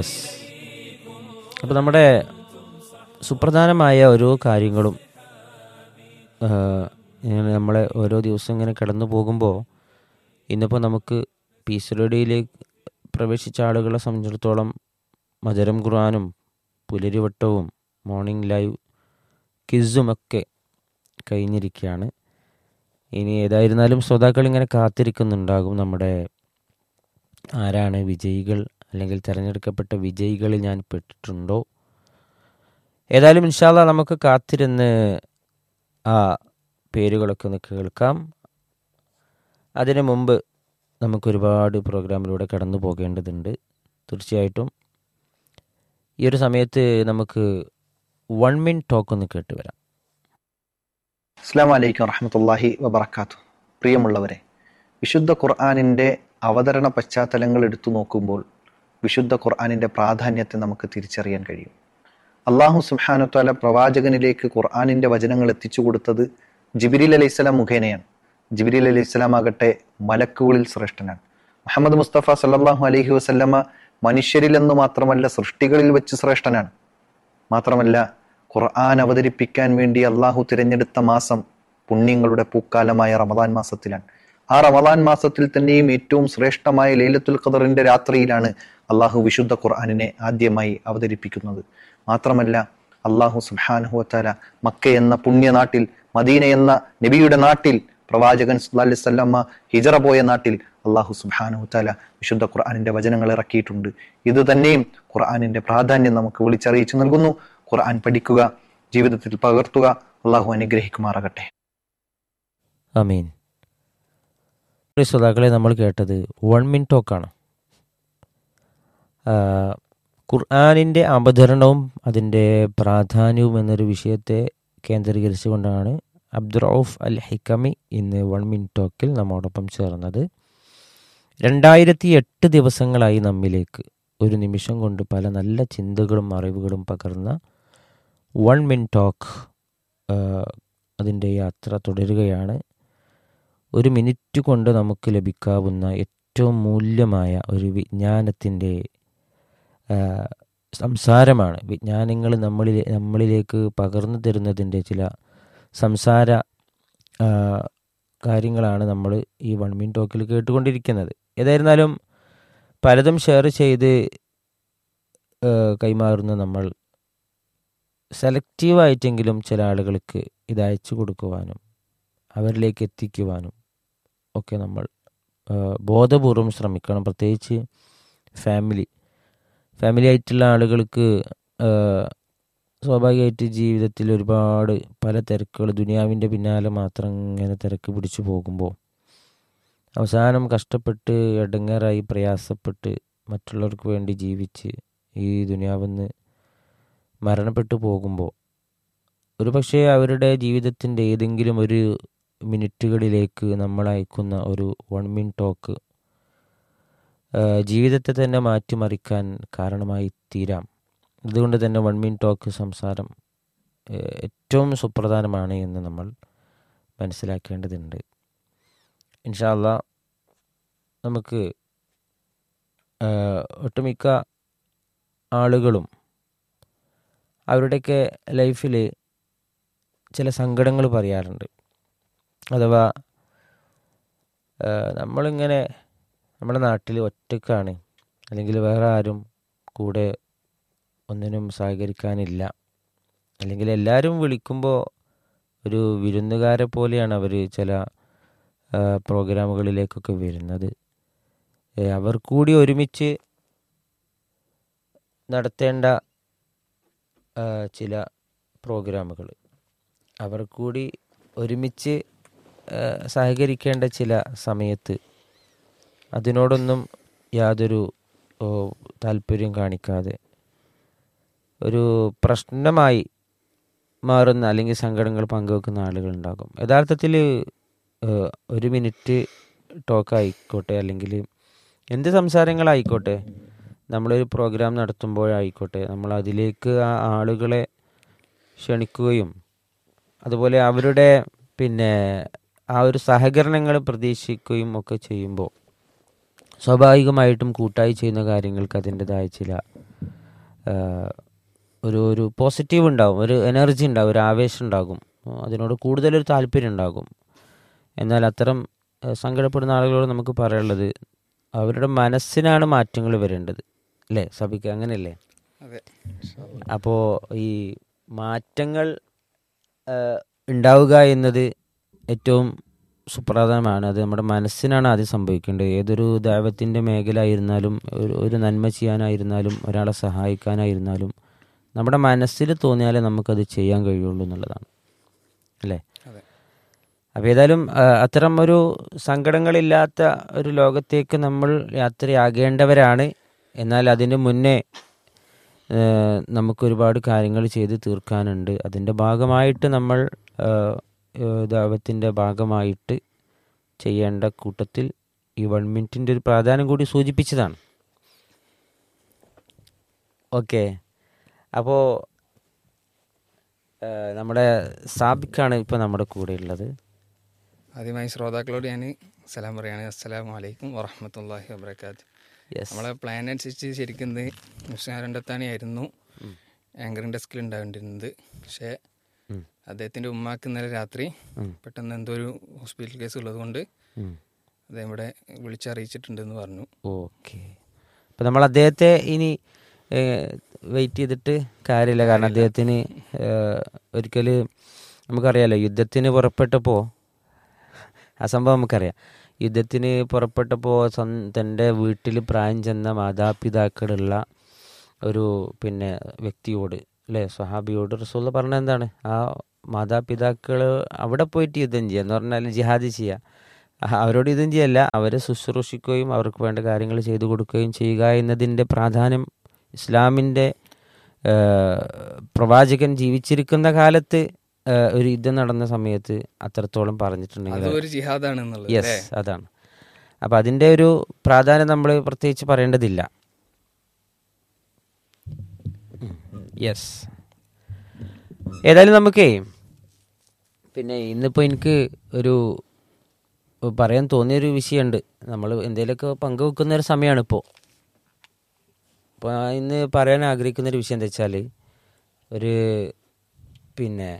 അപ്പോൾ നമ്മുടെ സുപ്രധാനമായ ഓരോ കാര്യങ്ങളും ആ, ഇങ്ങനെ നമ്മളെ ഓരോ ദിവസം ഇങ്ങനെ കടന്നു പോകുമ്പോൾ ഇന്നിപ്പോൾ നമുക്ക് പീസ് റെഡിയിലേക്ക് പ്രവേശിച്ച ആളുകളെ സംബന്ധിച്ചിടത്തോളം മധുരം ഖുർആാനും പുലരിവട്ടവും മോർണിംഗ് ലൈവ് കിസും ഒക്കെ കഴിഞ്ഞിരിക്കുകയാണ് ഇനി ഏതായിരുന്നാലും ശ്രോതാക്കൾ ഇങ്ങനെ കാത്തിരിക്കുന്നുണ്ടാകും നമ്മുടെ ആരാണ് വിജയികൾ അല്ലെങ്കിൽ തിരഞ്ഞെടുക്കപ്പെട്ട വിജയികളിൽ ഞാൻ പെട്ടിട്ടുണ്ടോ ഏതായാലും ഇൻഷാല്ല നമുക്ക് കാത്തിരുന്ന് ആ പേരുകളൊക്കെ ഒന്ന് കേൾക്കാം അതിനു മുമ്പ് നമുക്ക് ഒരുപാട് പ്രോഗ്രാമിലൂടെ കടന്നു പോകേണ്ടതുണ്ട് തീർച്ചയായിട്ടും ഈ ഒരു സമയത്ത് നമുക്ക് വൺ മിൻ ടോക്ക് ഒന്ന് കേട്ട് വരാം അസ്സാം വലൈക്കും വറഹമത്തല്ലാഹി വബർക്കാത്തു പ്രിയമുള്ളവരെ വിശുദ്ധ ഖുർആാനിൻ്റെ അവതരണ പശ്ചാത്തലങ്ങൾ എടുത്തു നോക്കുമ്പോൾ വിശുദ്ധ ഖുർആാനിൻ്റെ പ്രാധാന്യത്തെ നമുക്ക് തിരിച്ചറിയാൻ കഴിയും അള്ളാഹു സുബാനുത്താല പ്രവാചകനിലേക്ക് ഖുർആാനിൻ്റെ വചനങ്ങൾ എത്തിച്ചു കൊടുത്തത് ജിബിരിൽ അലൈഹിസ്സലാം മുഖേനയാണ് ജിബിരിൽ അലൈഹിസ്സലാം ആകട്ടെ മലക്കുകളിൽ ശ്രേഷ്ഠനാണ് മുഹമ്മദ് മുസ്തഫ സല്ലാഹു അലൈഹി വസല്ലമ മനുഷ്യരിലെന്നു മാത്രമല്ല സൃഷ്ടികളിൽ വെച്ച് ശ്രേഷ്ഠനാണ് മാത്രമല്ല ഖുർആൻ അവതരിപ്പിക്കാൻ വേണ്ടി അള്ളാഹു തിരഞ്ഞെടുത്ത മാസം പുണ്യങ്ങളുടെ പൂക്കാലമായ റമദാൻ മാസത്തിലാണ് ആ റമദാൻ മാസത്തിൽ തന്നെയും ഏറ്റവും ശ്രേഷ്ഠമായ ലൈലത്തുൽ ഖദറിന്റെ രാത്രിയിലാണ് അള്ളാഹു വിശുദ്ധ ഖുർആാനിനെ ആദ്യമായി അവതരിപ്പിക്കുന്നത് മാത്രമല്ല അള്ളാഹു സുബാനഹു വത്താല മക്ക എന്ന പുണ്യനാട്ടിൽ മദീന എന്ന നബിയുടെ നാട്ടിൽ പ്രവാചകൻ സല്ലല്ലാഹു അലൈഹി വസല്ലമ ഹിജറ പോയ നാട്ടിൽ അള്ളാഹു സുബാനഹു താല വിശുദ്ധ ഖുർആാനിന്റെ വചനങ്ങൾ ഇറക്കിയിട്ടുണ്ട് ഇത് തന്നെയും ഖുർആാനിന്റെ പ്രാധാന്യം നമുക്ക് വിളിച്ചറിയിച്ചു നൽകുന്നു ഖുർആൻ പഠിക്കുക ജീവിതത്തിൽ പകർത്തുക അള്ളാഹു അനുഗ്രഹിക്കുമാറാകട്ടെ അമീൻ പ്രിയ ശ്രോതാക്കളെ നമ്മൾ കേട്ടത് വൺ മിൻ ടോക്കാണ് ഖുർആാനിൻ്റെ അവതരണവും അതിൻ്റെ പ്രാധാന്യവും എന്നൊരു വിഷയത്തെ കേന്ദ്രീകരിച്ചുകൊണ്ടാണ് അബ്ദുറൌഫ് അൽ ഹിക്കമി ഇന്ന് വൺ മിൻ ടോക്കിൽ നമ്മോടൊപ്പം ചേർന്നത് രണ്ടായിരത്തി എട്ട് ദിവസങ്ങളായി നമ്മിലേക്ക് ഒരു നിമിഷം കൊണ്ട് പല നല്ല ചിന്തകളും അറിവുകളും പകർന്ന വൺ മിൻ ടോക്ക് അതിൻ്റെ യാത്ര തുടരുകയാണ് ഒരു മിനിറ്റ് കൊണ്ട് നമുക്ക് ലഭിക്കാവുന്ന ഏറ്റവും മൂല്യമായ ഒരു വിജ്ഞാനത്തിൻ്റെ സംസാരമാണ് വിജ്ഞാനങ്ങൾ നമ്മളിൽ നമ്മളിലേക്ക് പകർന്നു തരുന്നതിൻ്റെ ചില സംസാര ആ, കാര്യങ്ങളാണ് നമ്മൾ ഈ വൺ മിൻ ടോക്കിൽ കേട്ടുകൊണ്ടിരിക്കുന്നത് ഏതായിരുന്നാലും പലതും ഷെയർ ചെയ്ത് ആ, കൈമാറുന്ന നമ്മൾ സെലക്റ്റീവായിട്ടെങ്കിലും ചില ആളുകൾക്ക് ഇത് അയച്ചു കൊടുക്കുവാനും അവരിലേക്ക് എത്തിക്കുവാനും ഒക്കെ നമ്മൾ ആ, ബോധപൂർവം ശ്രമിക്കണം പ്രത്യേകിച്ച് ഫാമിലി ഫാമിലി ആയിട്ടുള്ള ആളുകൾക്ക് ആ, സ്വാഭാവികമായിട്ട് ജീവിതത്തിൽ ഒരുപാട് പല തിരക്കുകൾ ദുനിയാവിൻ്റെ പിന്നാലെ മാത്രം ഇങ്ങനെ തിരക്ക് പിടിച്ചു പോകുമ്പോൾ അവസാനം കഷ്ടപ്പെട്ട് ഇടങ്ങേറായി പ്രയാസപ്പെട്ട് മറ്റുള്ളവർക്ക് വേണ്ടി ജീവിച്ച് ഈ ദുനിയാവിന്ന് മരണപ്പെട്ടു പോകുമ്പോൾ ഒരു പക്ഷേ അവരുടെ ജീവിതത്തിൻ്റെ ഏതെങ്കിലും ഒരു മിനിറ്റുകളിലേക്ക് നമ്മൾ അയക്കുന്ന ഒരു വൺ മിൻ ടോക്ക് ആ, ജീവിതത്തെ തന്നെ മാറ്റിമറിക്കാൻ കാരണമായി തീരാം അതുകൊണ്ട് തന്നെ വൺ മിൻ ടോക്ക് സംസാരം ഏ, ഏറ്റവും സുപ്രധാനമാണ് എന്ന് നമ്മൾ മനസ്സിലാക്കേണ്ടതുണ്ട് ഇൻഷാല്ല നമുക്ക് ആ, ഒട്ടുമിക്ക ആളുകളും അവരുടെയൊക്കെ ലൈഫിൽ ചില സങ്കടങ്ങൾ പറയാറുണ്ട് അഥവാ ആ, നമ്മളിങ്ങനെ നമ്മുടെ നാട്ടിൽ ഒറ്റക്കാണ് അല്ലെങ്കിൽ വേറെ ആരും കൂടെ ഒന്നിനും സഹകരിക്കാനില്ല അല്ലെങ്കിൽ എല്ലാവരും വിളിക്കുമ്പോൾ ഒരു വിരുന്നുകാരെ പോലെയാണ് അവർ ചില ആ, പ്രോഗ്രാമുകളിലേക്കൊക്കെ വരുന്നത് ഏ, അവർ കൂടി ഒരുമിച്ച് നടത്തേണ്ട ആ, ചില പ്രോഗ്രാമുകൾ അവർ കൂടി ഒരുമിച്ച് ആ, സഹകരിക്കേണ്ട ചില സമയത്ത് അതിനോടൊന്നും യാതൊരു ഓ, താല്പര്യം കാണിക്കാതെ ഒരു പ്രശ്നമായി മാറുന്ന അല്ലെങ്കിൽ സങ്കടങ്ങൾ പങ്കുവെക്കുന്ന ആളുകളുണ്ടാകും യഥാർത്ഥത്തിൽ ഏഹ്, ഒരു മിനിറ്റ് ടോക്ക് ആയിക്കോട്ടെ അല്ലെങ്കിൽ എന്ത് സംസാരങ്ങളായിക്കോട്ടെ നമ്മളൊരു പ്രോഗ്രാം നടത്തുമ്പോഴായിക്കോട്ടെ നമ്മൾ അതിലേക്ക് ആ ആളുകളെ ക്ഷണിക്കുകയും അതുപോലെ അവരുടെ പിന്നെ ആ ഒരു സഹകരണങ്ങൾ പ്രതീക്ഷിക്കുകയും ഒക്കെ ചെയ്യുമ്പോൾ സ്വാഭാവികമായിട്ടും കൂട്ടായി ചെയ്യുന്ന കാര്യങ്ങൾക്ക് അതിൻ്റെതായ ചില ആ, ഒരു ഒരു പോസിറ്റീവ് ഉണ്ടാകും ഒരു എനർജി ഉണ്ടാകും ഒരു ആവേശം ഉണ്ടാകും അതിനോട് കൂടുതലൊരു താല്പര്യം ഉണ്ടാകും എന്നാൽ അത്തരം ആ, സങ്കടപ്പെടുന്ന ആളുകളോട് നമുക്ക് പറയാനുള്ളത് അവരുടെ മനസ്സിനാണ് മാറ്റങ്ങൾ വരേണ്ടത് അല്ലേ സഭയ്ക്ക് അങ്ങനെയല്ലേ അതെ അപ്പോൾ ഈ മാറ്റങ്ങൾ ആ, ഉണ്ടാവുക എന്നത് ഏറ്റവും സുപ്രധാനമാണ് അത് നമ്മുടെ മനസ്സിനാണ് ആദ്യം സംഭവിക്കേണ്ടത് ഏതൊരു ദൈവത്തിൻ്റെ മേഖല ആയിരുന്നാലും ഒരു ഒരു നന്മ ചെയ്യാനായിരുന്നാലും ഒരാളെ സഹായിക്കാനായിരുന്നാലും നമ്മുടെ മനസ്സിൽ തോന്നിയാലേ നമുക്കത് ചെയ്യാൻ കഴിയുള്ളൂ എന്നുള്ളതാണ് അല്ലേ അതെ അപ്പോൾ ഏതായാലും ആ, അത്തരം ഒരു സങ്കടങ്ങളില്ലാത്ത ഒരു ലോകത്തേക്ക് നമ്മൾ യാത്രയാകേണ്ടവരാണ് എന്നാൽ അതിന് മുന്നേ ഏഹ്, നമുക്കൊരുപാട് കാര്യങ്ങൾ ചെയ്ത് തീർക്കാനുണ്ട് അതിൻ്റെ ഭാഗമായിട്ട് നമ്മൾ ദൈവത്തിൻ്റെ ഭാഗമായിട്ട് ചെയ്യേണ്ട കൂട്ടത്തിൽ ഈ വൺ മിനിറ്റിൻ്റെ ഒരു പ്രാധാന്യം കൂടി സൂചിപ്പിച്ചതാണ് ഓക്കെ അപ്പോൾ നമ്മുടെ സാബിക്കാണ് ഇപ്പോൾ നമ്മുടെ കൂടെ ഉള്ളത് ആദ്യമായി ശ്രോതാക്കളോട് ഞാൻ സലാം പറയാണ് അസ്സലാമു അലൈക്കും വറഹമത്തല്ലാഹി വബർക്കാത്ത് യെസ് നമ്മളെ പ്ലാൻ അനുസരിച്ച് ശരിക്കും ഇത് മുസ്ലിം ആങ്കറിംഗ് ഡെസ്കിൽ ഉണ്ടാവേണ്ടിരുന്നത് പക്ഷേ ഉം. അദ്ദേഹത്തിൻ്റെ ഉമ്മാക്ക് ഇന്നലെ രാത്രി ഉം. പെട്ടെന്ന് എന്തോ ഒരു ഹോസ്പിറ്റൽ കേസ് ഉള്ളതുകൊണ്ട് ഉം. അദ്ദേഹം ഇവിടെ വിളിച്ചറിയിച്ചിട്ടുണ്ടെന്ന് പറഞ്ഞു ഓക്കെ അപ്പം നമ്മൾ അദ്ദേഹത്തെ ഇനി വെയിറ്റ് ചെയ്തിട്ട് കാര്യമില്ല കാരണം അദ്ദേഹത്തിന് ഒരിക്കൽ നമുക്കറിയാലോ യുദ്ധത്തിന് പുറപ്പെട്ടപ്പോൾ ആ സംഭവം നമുക്കറിയാം യുദ്ധത്തിന് പുറപ്പെട്ടപ്പോൾ തൻ്റെ വീട്ടിൽ പ്രായം ചെന്ന മാതാപിതാക്കളുള്ള ഒരു പിന്നെ വ്യക്തിയോട് അല്ലേ സ്വഹാബിയോട് റസൂള്ള പറഞ്ഞ എന്താണ് ആ മാതാപിതാക്കൾ അവിടെ പോയിട്ട് യുദ്ധം ചെയ്യുക എന്ന് പറഞ്ഞാൽ ജിഹാദ് ചെയ്യുക ആ, അവരോട് യുദ്ധം ചെയ്യല്ല അവരെ ശുശ്രൂഷിക്കുകയും അവർക്ക് വേണ്ട കാര്യങ്ങൾ ചെയ്തു കൊടുക്കുകയും ചെയ്യുക എന്നതിൻ്റെ പ്രാധാന്യം ഇസ്ലാമിൻ്റെ ആ, പ്രവാചകൻ ജീവിച്ചിരിക്കുന്ന കാലത്ത് ആ, ഒരു യുദ്ധം നടന്ന സമയത്ത് അത്രത്തോളം പറഞ്ഞിട്ടുണ്ടെങ്കിൽ അതും ഒരു ജിഹാദാണ് എന്നുള്ളത് യെസ് അതാണ് അപ്പം അതിൻ്റെ ഒരു പ്രാധാന്യം നമ്മൾ പ്രത്യേകിച്ച് പറയേണ്ടതില്ല യെസ് ഏതായാലും നമുക്കേ പിന്നെ ഇന്നിപ്പോൾ എനിക്ക് ഒരു പറയാൻ തോന്നിയൊരു വിഷയമുണ്ട് നമ്മൾ എന്തെങ്കിലുമൊക്കെ പങ്കുവെക്കുന്ന ഒരു സമയമാണ് ഇപ്പോൾ അപ്പോൾ ഇന്ന് പറയാൻ ആഗ്രഹിക്കുന്ന ഒരു വിഷയം എന്താ വെച്ചാൽ ഒരു പിന്നെ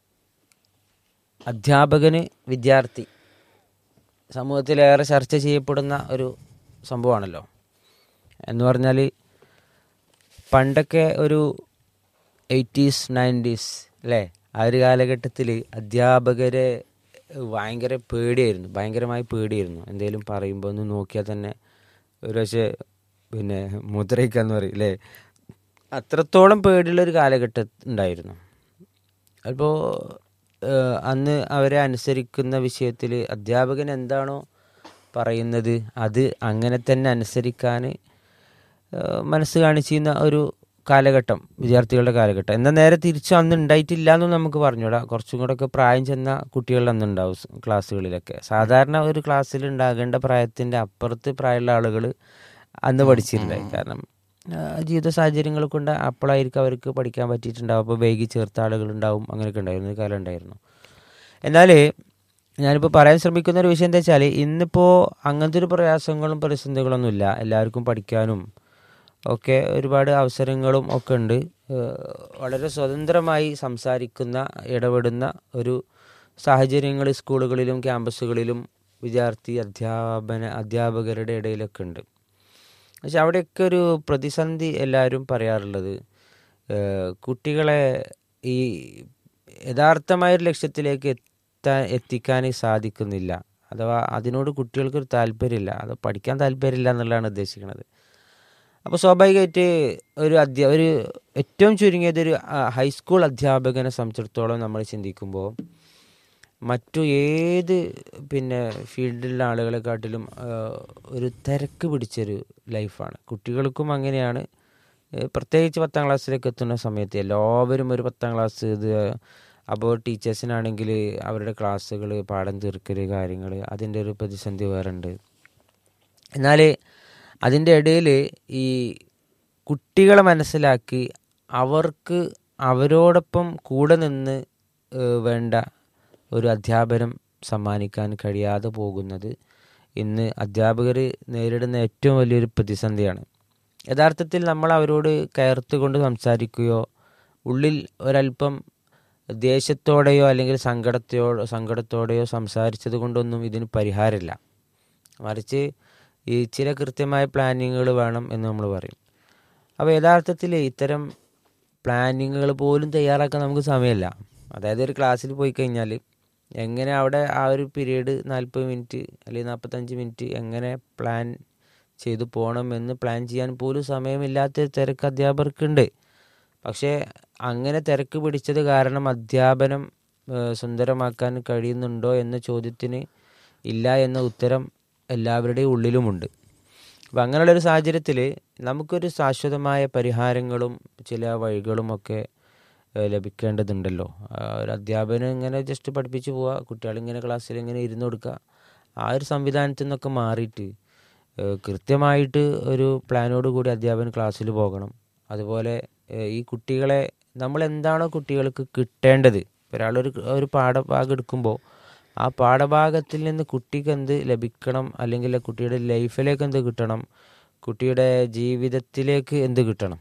അധ്യാപകന് വിദ്യാർത്ഥി സമൂഹത്തിലേറെ ചർച്ച ചെയ്യപ്പെടുന്ന ഒരു സംഭവമാണല്ലോ എന്ന് പറഞ്ഞാൽ പണ്ടൊക്കെ ഒരു എയ്റ്റീസ് നയൻറ്റീസ് അല്ലേ ആ ഒരു കാലഘട്ടത്തിൽ അധ്യാപകരെ ഭയങ്കര പേടിയായിരുന്നു ഭയങ്കരമായി പേടിയായിരുന്നു എന്തെങ്കിലും പറയുമ്പോൾ ഒന്ന് നോക്കിയാൽ തന്നെ ഒരു പക്ഷേ പിന്നെ മുദ്രയിക്കാന്ന് പറയും അല്ലേ അത്രത്തോളം പേടിയുള്ളൊരു കാലഘട്ടം ഉണ്ടായിരുന്നു അപ്പോൾ അന്ന് അവരെ അനുസരിക്കുന്ന വിഷയത്തിൽ അധ്യാപകൻ എന്താണോ പറയുന്നത് അത് അങ്ങനെ തന്നെ അനുസരിക്കാൻ ഏഹ് മനസ്സ് കാണിച്ചിരുന്ന ഒരു കാലഘട്ടം വിദ്യാർത്ഥികളുടെ കാലഘട്ടം എന്നാൽ നേരെ തിരിച്ചു അന്ന് ഉണ്ടായിട്ടില്ല എന്നും നമുക്ക് പറഞ്ഞൂടാ കുറച്ചും കൂടെ ഒക്കെ പ്രായം ചെന്ന കുട്ടികൾ അന്ന് ഉണ്ടാവും സ് ക്ലാസ്സുകളിലൊക്കെ സാധാരണ ഒരു ക്ലാസ്സിൽ ഉണ്ടാകേണ്ട പ്രായത്തിൻ്റെ അപ്പുറത്ത് പ്രായമുള്ള ആളുകൾ അന്ന് പഠിച്ചിട്ടുണ്ടായി കാരണം ആ, ജീവിത സാഹചര്യങ്ങൾ കൊണ്ട് അപ്പോഴായിരിക്കും അവർക്ക് പഠിക്കാൻ പറ്റിയിട്ടുണ്ടാവും അപ്പോൾ വൈകി ചേർത്ത ആളുകളുണ്ടാവും അങ്ങനെയൊക്കെ ഉണ്ടായിരുന്നു ഒരു കാലം ഉണ്ടായിരുന്നു എന്നാൽ ഞാനിപ്പോൾ പറയാൻ ശ്രമിക്കുന്ന ഒരു വിഷയം എന്താ വെച്ചാൽ ഇന്നിപ്പോൾ അങ്ങനത്തെ ഒരു പ്രയാസങ്ങളും പ്രതിസന്ധികളൊന്നും ഇല്ല എല്ലാവർക്കും പഠിക്കാനും ഒക്കെ ഒരുപാട് അവസരങ്ങളും ഒക്കെ ഉണ്ട് ഏഹ് വളരെ സ്വതന്ത്രമായി സംസാരിക്കുന്ന ഇടപെടുന്ന ഒരു സാഹചര്യങ്ങൾ സ്കൂളുകളിലും ക്യാമ്പസുകളിലും വിദ്യാർത്ഥി അധ്യാപന അധ്യാപകരുടെ ഇടയിലൊക്കെ ഉണ്ട് പക്ഷെ അവിടെയൊക്കെ ഒരു പ്രതിസന്ധി എല്ലാവരും പറയാറുള്ളത് ഏഹ് കുട്ടികളെ ഈ യഥാർത്ഥമായൊരു ലക്ഷ്യത്തിലേക്ക് എത്താൻ എത്തിക്കാൻ സാധിക്കുന്നില്ല അഥവാ അതിനോട് കുട്ടികൾക്ക് ഒരു താല്പര്യമില്ല അത് പഠിക്കാൻ താല്പര്യമില്ല എന്നുള്ളതാണ് ഉദ്ദേശിക്കുന്നത് അപ്പോൾ സ്വാഭാവികമായിട്ട് ഒരു അധ്യാ ഒരു ഏറ്റവും ചുരുങ്ങിയത് ഒരു ആ, ഹൈസ്കൂൾ അധ്യാപകനെ സംബന്ധിച്ചിടത്തോളം നമ്മൾ ചിന്തിക്കുമ്പോൾ മറ്റു ഏത് പിന്നെ ഫീൽഡിലുള്ള ആളുകളെക്കാട്ടിലും ആ, ഒരു തിരക്ക് പിടിച്ചൊരു ലൈഫാണ് കുട്ടികൾക്കും അങ്ങനെയാണ് ഏ, പ്രത്യേകിച്ച് പത്താം ക്ലാസ്സിലേക്ക് എത്തുന്ന സമയത്ത് എല്ലാവരും ഒരു പത്താം ക്ലാസ് ഇത് അപ്പോൾ ടീച്ചേഴ്സിനാണെങ്കിൽ അവരുടെ ക്ലാസ്സുകൾ പാഠം തീർക്കൽ കാര്യങ്ങൾ അതിൻ്റെ ഒരു പ്രതിസന്ധി വേറെ ഉണ്ട് എന്നാൽ അതിൻ്റെ ഇടയിൽ ഈ കുട്ടികളെ മനസ്സിലാക്കി അവർക്ക് അവരോടൊപ്പം കൂടെ നിന്ന് ഏഹ്, വേണ്ട ഒരു അധ്യാപനം സമ്മാനിക്കാൻ കഴിയാതെ പോകുന്നത് ഇന്ന് അധ്യാപകർ നേരിടുന്ന ഏറ്റവും വലിയൊരു പ്രതിസന്ധിയാണ് യഥാർത്ഥത്തിൽ നമ്മൾ അവരോട് കയർത്ത് കൊണ്ട് സംസാരിക്കുകയോ ഉള്ളിൽ ഒരല്പം ദേഷ്യത്തോടെയോ അല്ലെങ്കിൽ സങ്കടത്തോടോ സങ്കടത്തോടെയോ സംസാരിച്ചത് കൊണ്ടൊന്നും ഇതിന് പരിഹാരമില്ല മറിച്ച് ഈ ചില കൃത്യമായ പ്ലാനിങ്ങുകൾ വേണം എന്ന് നമ്മൾ പറയും അപ്പോൾ യഥാർത്ഥത്തിൽ ഇത്തരം പ്ലാനിങ്ങുകൾ പോലും തയ്യാറാക്കാൻ നമുക്ക് സമയമില്ല അതായത് ഒരു ക്ലാസ്സിൽ പോയി കഴിഞ്ഞാൽ എങ്ങനെ അവിടെ ആ ഒരു പീരീഡ് നാൽപ്പത് മിനിറ്റ് അല്ലെങ്കിൽ നാൽപ്പത്തഞ്ച് മിനിറ്റ് എങ്ങനെ പ്ലാൻ ചെയ്തു പോകണമെന്ന് പ്ലാൻ ചെയ്യാൻ പോലും സമയമില്ലാത്ത തിരക്ക് അധ്യാപകർക്കുണ്ട് പക്ഷേ അങ്ങനെ തിരക്ക് പിടിച്ചത് കാരണം അധ്യാപനം ഏഹ്, സുന്ദരമാക്കാൻ കഴിയുന്നുണ്ടോ എന്ന ചോദ്യത്തിന് ഇല്ല എന്ന ഉത്തരം എല്ലാവരുടെയും ഉള്ളിലുമുണ്ട് അപ്പം അങ്ങനെയുള്ളൊരു സാഹചര്യത്തിൽ നമുക്കൊരു ശാശ്വതമായ പരിഹാരങ്ങളും ചില വഴികളും ഒക്കെ ഏഹ്, ലഭിക്കേണ്ടതുണ്ടല്ലോ ആ, ഒരു അധ്യാപനം ഇങ്ങനെ ജസ്റ്റ് പഠിപ്പിച്ച് പോവുക കുട്ടികളിങ്ങനെ ക്ലാസ്സിൽ ഇങ്ങനെ ഇരുന്ന് കൊടുക്കുക ആ ഒരു സംവിധാനത്തിൽ നിന്നൊക്കെ മാറിയിട്ട് ഏഹ്, കൃത്യമായിട്ട് ഒരു പ്ലാനോട് കൂടി അധ്യാപകൻ ക്ലാസ്സിൽ പോകണം അതുപോലെ ഏഹ്, ഈ കുട്ടികളെ നമ്മൾ എന്താണോ കുട്ടികൾക്ക് കിട്ടേണ്ടത് ഒരാളൊരു ഒരു പാഠഭാഗം എടുക്കുമ്പോൾ ആ പാഠഭാഗത്തിൽ നിന്ന് കുട്ടിക്ക് എന്ത് ലഭിക്കണം അല്ലെങ്കിൽ ആ കുട്ടിയുടെ ലൈഫിലേക്ക് എന്ത് കിട്ടണം കുട്ടിയുടെ ജീവിതത്തിലേക്ക് എന്ത് കിട്ടണം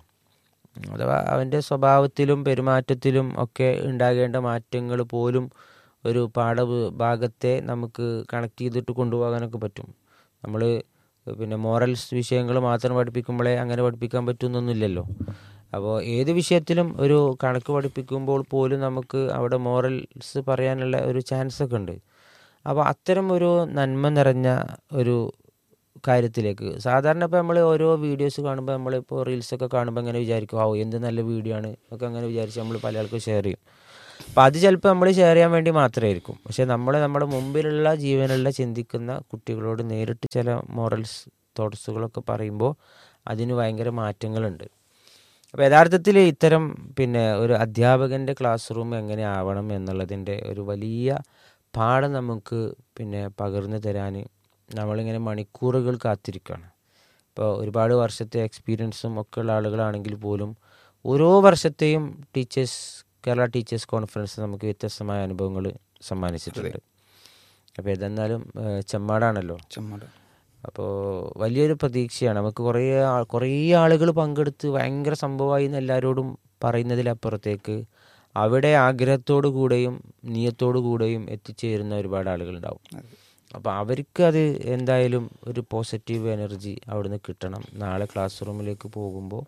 അഥവാ അവൻ്റെ സ്വഭാവത്തിലും പെരുമാറ്റത്തിലും ഒക്കെ ഉണ്ടാകേണ്ട മാറ്റങ്ങൾ പോലും ഒരു പാഠഭാഗത്തെ നമുക്ക് കണക്ട് ചെയ്തിട്ട് കൊണ്ടുപോകാനൊക്കെ പറ്റും നമ്മൾ പിന്നെ മോറൽസ് വിഷയങ്ങൾ മാത്രം പഠിപ്പിക്കുമ്പോഴേ അങ്ങനെ പഠിപ്പിക്കാൻ പറ്റുന്നൊന്നുമില്ലല്ലോ അപ്പോൾ ഏത് വിഷയത്തിലും ഒരു കണക്ക് പഠിപ്പിക്കുമ്പോൾ പോലും നമുക്ക് അവിടെ മോറൽസ് പറയാനുള്ള ഒരു ചാൻസ് ഒക്കെ ഉണ്ട് അപ്പോൾ അത്തരം ഒരു നന്മ നിറഞ്ഞ ഒരു കാര്യത്തിലേക്ക് സാധാരണ ഇപ്പോൾ നമ്മൾ ഓരോ വീഡിയോസ് കാണുമ്പോൾ നമ്മളിപ്പോൾ റീൽസൊക്കെ കാണുമ്പോൾ അങ്ങനെ വിചാരിക്കും ഓ എന്ത് നല്ല വീഡിയോ ആണ് ഒക്കെ അങ്ങനെ വിചാരിച്ച് നമ്മൾ പല ആൾക്കും ഷെയർ ചെയ്യും അപ്പോൾ അത് ചിലപ്പോൾ നമ്മൾ ഷെയർ ചെയ്യാൻ വേണ്ടി മാത്രമായിരിക്കും പക്ഷേ നമ്മൾ നമ്മുടെ മുമ്പിലുള്ള ജീവനുള്ള ചിന്തിക്കുന്ന കുട്ടികളോട് നേരിട്ട് ചില മോറൽസ് തോട്ട്സുകളൊക്കെ പറയുമ്പോൾ അതിന് ഭയങ്കര മാറ്റങ്ങളുണ്ട് അപ്പോൾ യഥാർത്ഥത്തിൽ ഇത്തരം പിന്നെ ഒരു അധ്യാപകൻ്റെ ക്ലാസ് റൂം എങ്ങനെ ആവണം എന്നുള്ളതിൻ്റെ ഒരു വലിയ പാഠം നമുക്ക് പിന്നെ പകർന്നു തരാൻ നമ്മളിങ്ങനെ മണിക്കൂറുകൾ കാത്തിരിക്കുകയാണ് ഇപ്പോൾ ഒരുപാട് വർഷത്തെ എക്സ്പീരിയൻസും ഒക്കെ ഉള്ള ആളുകളാണെങ്കിൽ പോലും ഓരോ വർഷത്തെയും ടീച്ചേഴ്സ് കേരള ടീച്ചേഴ്സ് കോൺഫറൻസ് നമുക്ക് വ്യത്യസ്തമായ അനുഭവങ്ങൾ സമ്മാനിച്ചിട്ടുണ്ട് അപ്പോൾ ഇതെന്നാലും ഏഹ്, ചെമ്മാടാണല്ലോ ചെമ്മാട് അപ്പോൾ വലിയൊരു പ്രതീക്ഷയാണ് നമുക്ക് കുറേ ആ- കുറേ ആളുകൾ പങ്കെടുത്ത് ഭയങ്കര സംഭവമായി എന്ന് എല്ലാവരോടും പറയുന്നതിലപ്പുറത്തേക്ക് അവിടെ ആഗ്രഹത്തോടു കൂടെയും നീയത്തോടു കൂടെയും എത്തിച്ചേരുന്ന ഒരുപാട് ആളുകളുണ്ടാവും അപ്പോൾ അവർക്ക് അത് എന്തായാലും ഒരു പോസിറ്റീവ് എനർജി അവിടുന്ന് കിട്ടണം നാളെ ക്ലാസ് റൂമിലേക്ക് പോകുമ്പോൾ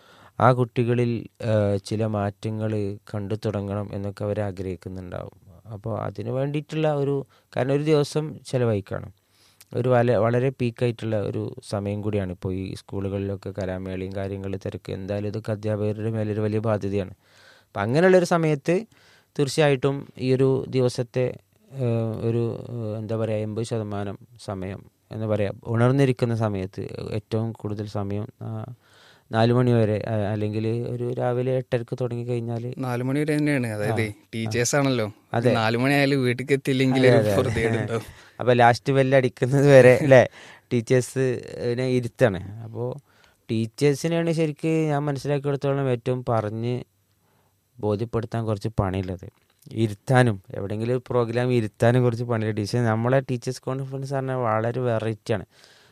ആ കുട്ടികളിൽ ആ, ചില മാറ്റങ്ങൾ കണ്ടു തുടങ്ങണം എന്നൊക്കെ അവർ ആഗ്രഹിക്കുന്നുണ്ടാവും അപ്പോൾ അതിന് വേണ്ടിയിട്ടുള്ള ഒരു കാരണം ഒരു ദിവസം ചിലവഴിക്കണം ഒരു വല വളരെ പീക്കായിട്ടുള്ള ഒരു സമയം കൂടിയാണ് ഇപ്പോൾ ഈ സ്കൂളുകളിലൊക്കെ കലാമേളയും കാര്യങ്ങൾ തിരക്ക് എന്തായാലും ഇതൊക്കെ അധ്യാപകരുടെ മേലൊരു വലിയ ബാധ്യതയാണ് അപ്പം അങ്ങനെയുള്ളൊരു സമയത്ത് തീർച്ചയായിട്ടും ഈ ഒരു ദിവസത്തെ ഏഹ്, ഒരു ഏഹ്, എന്താ പറയുക എൺപത് ശതമാനം സമയം എന്താ പറയുക ഉണർന്നിരിക്കുന്ന സമയത്ത് ഏറ്റവും കൂടുതൽ സമയം ആ, നാല് മണി വരെ ആ, അല്ലെങ്കിൽ ഒരു രാവിലെ എട്ടരക്ക് തുടങ്ങി കഴിഞ്ഞാൽ നാലു മണി വരെ തന്നെയാണ് അതായത് ടീച്ചേഴ്സ് ആണല്ലോ നാലു മണി ആയാലും വീട്ടിലേക്ക് എത്തിയില്ലെങ്കിൽ ഒരു പൊറുതേടുണ്ടാവും അപ്പോൾ ലാസ്റ്റ് ബെല്ലടിക്കുന്നത് വരെ അല്ലേ ടീച്ചേഴ്സിനെ ഇരുത്താണ് അപ്പോൾ ടീച്ചേഴ്സിനെയാണ് ശരിക്ക് ഞാൻ മനസ്സിലാക്കിയെടുത്തോളം ഏറ്റവും പറഞ്ഞ് ബോധ്യപ്പെടുത്താൻ കുറച്ച് പണിയുള്ളത് ഇരുത്താനും എവിടെയെങ്കിലും ഒരു പ്രോഗ്രാം ഇരുത്താനും കുറച്ച് പണിയില്ല ടീച്ചർ നമ്മളെ ടീച്ചേഴ്സ് കോൺഫറൻസ് പറഞ്ഞാൽ വളരെ വെറൈറ്റിയാണ്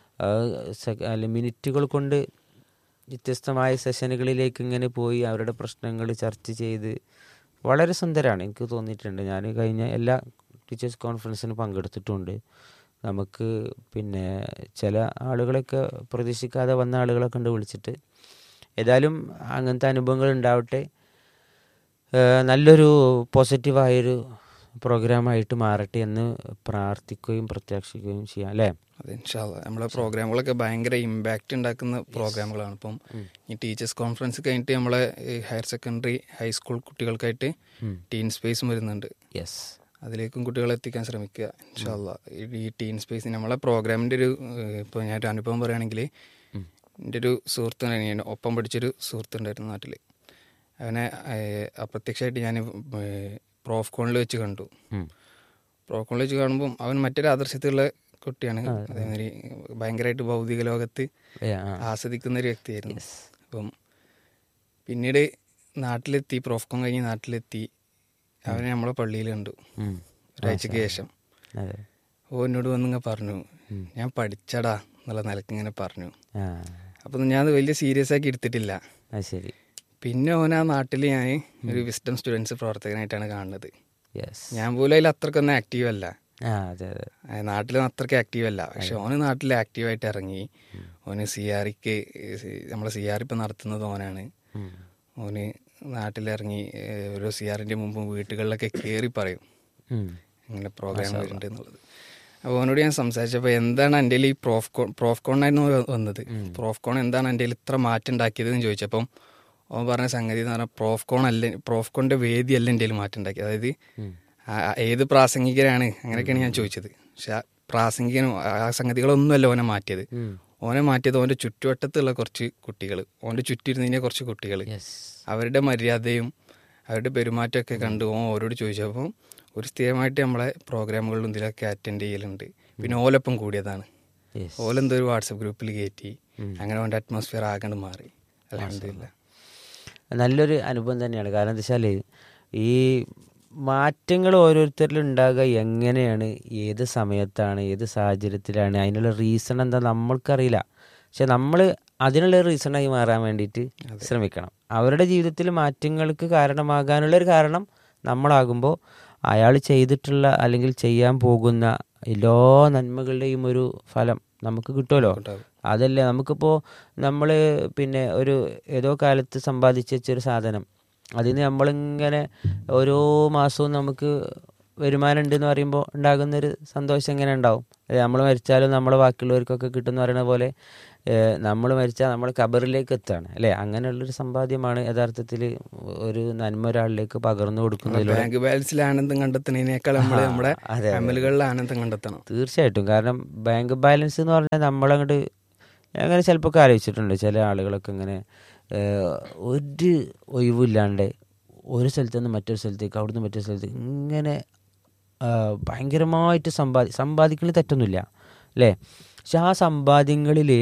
അല്ല മിനിറ്റുകൾ കൊണ്ട് വ്യത്യസ്തമായ സെഷനുകളിലേക്ക് ഇങ്ങനെ പോയി അവരുടെ പ്രശ്നങ്ങൾ ചർച്ച ചെയ്ത് വളരെ സുന്ദരമാണ് എനിക്ക് തോന്നിയിട്ടുണ്ട് ഞാൻ കഴിഞ്ഞ എല്ലാ ടീച്ചേഴ്സ് കോൺഫറൻസിന് പങ്കെടുത്തിട്ടുണ്ട് നമുക്ക് പിന്നെ ചില ആളുകളൊക്കെ പ്രതീക്ഷിക്കാതെ വന്ന ആളുകളൊക്കെ ഉണ്ട് വിളിച്ചിട്ട് ഏതായാലും അങ്ങനത്തെ അനുഭവങ്ങൾ ഉണ്ടാവട്ടെ ഏഹ് നല്ലൊരു പോസിറ്റീവായൊരു പ്രോഗ്രാമായിട്ട് മാറട്ടെ എന്ന് പ്രാർത്ഥിക്കുകയും പ്രത്യാക്ഷിക്കുകയും ചെയ്യാം അല്ലേ അതെ ഇൻഷാല്ല നമ്മളെ പ്രോഗ്രാമുകളൊക്കെ ഭയങ്കര ഇമ്പാക്റ്റ് ഉണ്ടാക്കുന്ന പ്രോഗ്രാമുകളാണ് ഇപ്പം ഈ ടീച്ചേഴ്സ് കോൺഫറൻസ് കഴിഞ്ഞിട്ട് നമ്മളെ ഈ ഹയർ സെക്കൻഡറി ഹൈസ്കൂൾ കുട്ടികൾക്കായിട്ട് ടീൻ സ്പേസും വരുന്നുണ്ട് യെസ് അതിലേക്കും കുട്ടികളെ എത്തിക്കാൻ ശ്രമിക്കുക ഇൻഷാല്ല ഈ ടീൻ സ്പേസ് നമ്മളെ പ്രോഗ്രാമിൻ്റെ ഒരു ഇപ്പോൾ ഞാൻ ഒരു അനുഭവം പറയുകയാണെങ്കിൽ എൻ്റെ ഒരു സുഹൃത്തുണ്ടായിരുന്നു ഞാൻ ഒപ്പം പഠിച്ചൊരു സുഹൃത്തുണ്ടായിരുന്നു നാട്ടിൽ അവനെ ഏഹ്, അപ്രത്യക്ഷമായിട്ട് ഞാൻ പ്രോഫ് കോണിൽ വെച്ച് കണ്ടു പ്രോ കോളേജ് കാണുമ്പം അവൻ മറ്റൊരു ആദർശത്തിലുള്ള കുട്ടിയാണ് അതേമാതിരി ഭയങ്കരമായിട്ട് ഭൗതിക ലോകത്ത് ആസ്വദിക്കുന്ന ഒരു വ്യക്തിയായിരുന്നു അപ്പം പിന്നീട് നാട്ടിലെത്തി പ്രോഫ്കോൺ കഴിഞ്ഞ് നാട്ടിലെത്തി അവനെ നമ്മളെ പള്ളിയിൽ കണ്ടു ഒരാഴ്ചക്ക് ശേഷം അതെ ഓ എന്നോട് വന്നിങ്ങനെ പറഞ്ഞു ഞാൻ പഠിച്ചടാ എന്നുള്ള നിലക്ക് ഇങ്ങനെ പറഞ്ഞു ആ അപ്പം ഞാൻ അത് വലിയ സീരിയസ് ആക്കി എടുത്തിട്ടില്ല അത് ശരി പിന്നെ ഓൻ ആ നാട്ടിൽ ഞാൻ ഒരു വിസ്ഡം സ്റ്റുഡൻസ് പ്രവർത്തകനായിട്ടാണ് കാണുന്നത് യെസ് ഞാൻ പോലും അതിൽ അത്രക്കൊന്നും ആക്റ്റീവ് അല്ല ആ അതെ അതെ നാട്ടിൽ അത്രയ്ക്ക് ആക്റ്റീവ് അല്ല പക്ഷെ ഓന് നാട്ടിൽ ആക്റ്റീവായിട്ട് ഇറങ്ങി ഓന് സി ആറിക്ക് നമ്മളെ സി ആർ ഇപ്പം നടത്തുന്നത് ഓനാണ് ഉം. ഓന് നാട്ടിലിറങ്ങി ഏഹ്, ഓരോ സി ആറിൻ്റെ മുമ്പ് വീട്ടുകളിലൊക്കെ കയറി പറയും ഉം. ഇങ്ങനെ പ്രോഗ്രാം വരുന്നുണ്ട് എന്നുള്ളത് അപ്പോൾ അവനോട് ഞാൻ സംസാരിച്ചപ്പോൾ എന്താണ് എൻ്റെ ഈ പ്രോഫ് കോൺ പ്രോഫ് കോണായിരുന്നു വന്നത് പ്രോഫ് കോൺ എന്താണ് എൻ്റെ ഇത്ര മാറ്റം ഉണ്ടാക്കിയത് എന്ന് ചോദിച്ചപ്പം അവൻ പറഞ്ഞ സംഗതി എന്ന് പറഞ്ഞാൽ പ്രോഫ് കോൺ അല്ല പ്രോഫ് കോണിൻ്റെ വേദിയല്ല എൻ്റെ മാറ്റം ഉണ്ടാക്കിയത് അതായത് ആ- ആ ഏത് പ്രാസംഗികരാണ് അങ്ങനെയൊക്കെയാണ് ഞാൻ ചോദിച്ചത് പക്ഷെ ആ പ്രാസംഗികനും ആ സംഗതികളൊന്നുമല്ല ഓനെ മാറ്റിയത് ഉം. ഓനെ മാറ്റിയത് ഓൻ്റെ ചുറ്റുവട്ടത്തുള്ള കുറച്ച് കുട്ടികൾ ഓൻ്റെ ചുറ്റിരുന്നതിനെ കുറച്ച് കുട്ടികൾ യെസ് അവരുടെ മര്യാദയും അവരുടെ പെരുമാറ്റമൊക്കെ കണ്ട് ഓൻ ഓരോട് ചോദിച്ചപ്പോൾ ഒരു സ്ഥിരമായിട്ട് നമ്മളെ പ്രോഗ്രാമുകളിലും ഇതിലൊക്കെ അറ്റൻഡ് ചെയ്യലുണ്ട് പിന്നെ ഓലൊപ്പം കൂടിയതാണ് യെസ് ഓലെന്തോ ഒരു വാട്സപ്പ് ഗ്രൂപ്പിൽ കയറ്റി അങ്ങനെ അവൻ്റെ അറ്റ്മോസ്ഫിയർ ആകണ്ട് മാറി അലഹമില്ല നല്ലൊരു അനുഭവം തന്നെയാണ് കാരണം എന്താ വെച്ചാൽ ഈ മാറ്റങ്ങൾ ഓരോരുത്തരിൽ ഉണ്ടാകുക എങ്ങനെയാണ് ഏത് സമയത്താണ് ഏത് സാഹചര്യത്തിലാണ് അതിനുള്ള റീസൺ എന്താ നമ്മൾക്കറിയില്ല പക്ഷെ നമ്മൾ അതിനുള്ള റീസണായി മാറാൻ വേണ്ടിയിട്ട് ശ്രമിക്കണം അവരുടെ ജീവിതത്തിൽ മാറ്റങ്ങൾക്ക് കാരണമാകാനുള്ള ഒരു കാരണം നമ്മളാകുമ്പോൾ അയാൾ ചെയ്തിട്ടുള്ള അല്ലെങ്കിൽ ചെയ്യാൻ പോകുന്ന എല്ലാ നന്മകളുടെയും ഒരു ഫലം നമുക്ക് കിട്ടുമല്ലോ അതല്ലേ നമുക്കിപ്പോൾ നമ്മൾ പിന്നെ ഒരു ഏതോ കാലത്ത് സമ്പാദിച്ച് വെച്ചൊരു സാധനം അതിന് നമ്മളിങ്ങനെ ഓരോ മാസവും നമുക്ക് വരുമാനം ഉണ്ടെന്ന് പറയുമ്പോൾ ഉണ്ടാകുന്നൊരു സന്തോഷം എങ്ങനെ ഉണ്ടാവും നമ്മൾ മരിച്ചാലും നമ്മളെ ബാക്കിയുള്ളവർക്കൊക്കെ കിട്ടുമെന്ന് പറയുന്ന പോലെ നമ്മൾ മരിച്ചാൽ നമ്മൾ കബറിലേക്ക് എത്താണ് അല്ലേ അങ്ങനെയുള്ളൊരു സമ്പാദ്യമാണ് യഥാർത്ഥത്തിൽ ഒരു നന്മ ഒരാളിലേക്ക് പകർന്നു കൊടുക്കുന്നതിലൂടെ ബാങ്ക് ബാലൻസിൽ ആനന്ദം കണ്ടെത്തുന്നതിനേക്കാൾ നമ്മൾ ആ, നമ്മുടെ അതെ, അതെ. അമലുകളിൽ ആനന്ദം കണ്ടെത്തണം തീർച്ചയായിട്ടും കാരണം ബാങ്ക് ബാലൻസ് എന്ന് പറഞ്ഞാൽ നമ്മളങ്ങോട്ട് അങ്ങനെ ചിലപ്പോൾ ഒക്കെ ആലോചിച്ചിട്ടുണ്ട് ചില ആളുകളൊക്കെ ഇങ്ങനെ ഏഹ്, ഒരു ഒഴിവില്ലാണ്ട് ഒരു സ്ഥലത്ത് നിന്ന് മറ്റൊരു സ്ഥലത്തേക്ക് അവിടുന്ന് മറ്റൊരു സ്ഥലത്തേക്ക് ഇങ്ങനെ ആഹ്, ഭയങ്കരമായിട്ട് സമ്പാദി സമ്പാദിക്കുന്നത് തെറ്റൊന്നുമില്ല അല്ലേ പക്ഷെ ആ സമ്പാദ്യങ്ങളിൽ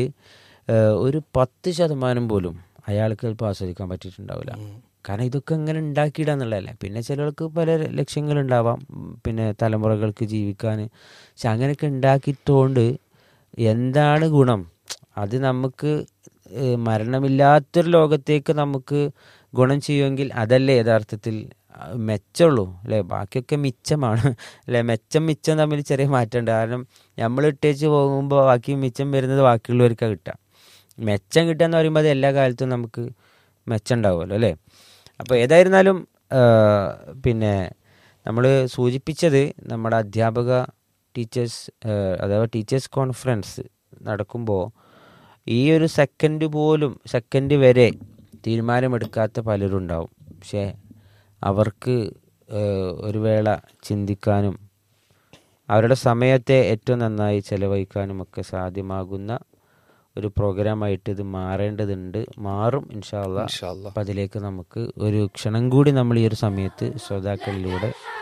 ഒരു പത്ത് ശതമാനം പോലും അയാൾക്ക് ചിലപ്പോൾ ആസ്വദിക്കാൻ പറ്റിയിട്ടുണ്ടാവില്ല കാരണം ഇതൊക്കെ ഇങ്ങനെ ഉണ്ടാക്കിയിടാന്നുള്ളതല്ലേ പിന്നെ ചിലർക്ക് പല ലക്ഷ്യങ്ങളുണ്ടാവാം ഉം, പിന്നെ തലമുറകൾക്ക് ജീവിക്കാൻ പക്ഷെ അങ്ങനെയൊക്കെ ഉണ്ടാക്കിയിട്ടുകൊണ്ട് എന്താണ് ഗുണം അത് നമുക്ക് ഏഹ്, മരണമില്ലാത്തൊരു ലോകത്തേക്ക് നമുക്ക് ഗുണം ചെയ്യുമെങ്കിൽ അതല്ലേ യഥാർത്ഥത്തിൽ ആ, മെച്ചമുള്ളൂ അല്ലേ ബാക്കിയൊക്കെ മിച്ചമാണ് അല്ലേ മെച്ചം മിച്ചം തമ്മിൽ ചെറിയ മാറ്റമുണ്ട് കാരണം നമ്മൾ ഇട്ടേച്ച് പോകുമ്പോൾ ബാക്കി മിച്ചം വരുന്നത് ബാക്കിയുള്ളവർക്കാണ് കിട്ടുക മെച്ചം കിട്ടുക എന്ന് പറയുമ്പോൾ അത് എല്ലാ കാലത്തും നമുക്ക് മെച്ചം ഉണ്ടാവുമല്ലോ അല്ലേ അപ്പോൾ ഏതായിരുന്നാലും ആ, പിന്നെ നമ്മൾ സൂചിപ്പിച്ചത് നമ്മുടെ അധ്യാപക ടീച്ചേഴ്സ് അഥവാ ടീച്ചേഴ്സ് കോൺഫറൻസ് നടക്കുമ്പോൾ ഈ ഒരു സെക്കൻഡ് പോലും സെക്കൻഡ് വരെ തീരുമാനമെടുക്കാത്ത പലരും ഉണ്ടാവും പക്ഷേ അവർക്ക് ഏഹ്, ഒരു വേള ചിന്തിക്കാനും അവരുടെ സമയത്തെ ഏറ്റവും നന്നായി ചെലവഴിക്കാനും ഒക്കെ സാധ്യമാകുന്ന ഒരു പ്രോഗ്രാമായിട്ട് ഇത് മാറേണ്ടതുണ്ട് മാറും ഇൻഷാല്ല ഇൻഷാല്ലാ. അപ്പം അതിലേക്ക് നമുക്ക് ഒരു ക്ഷണം കൂടി നമ്മൾ ഈ ഒരു സമയത്ത് ശ്രോതാക്കളിലൂടെ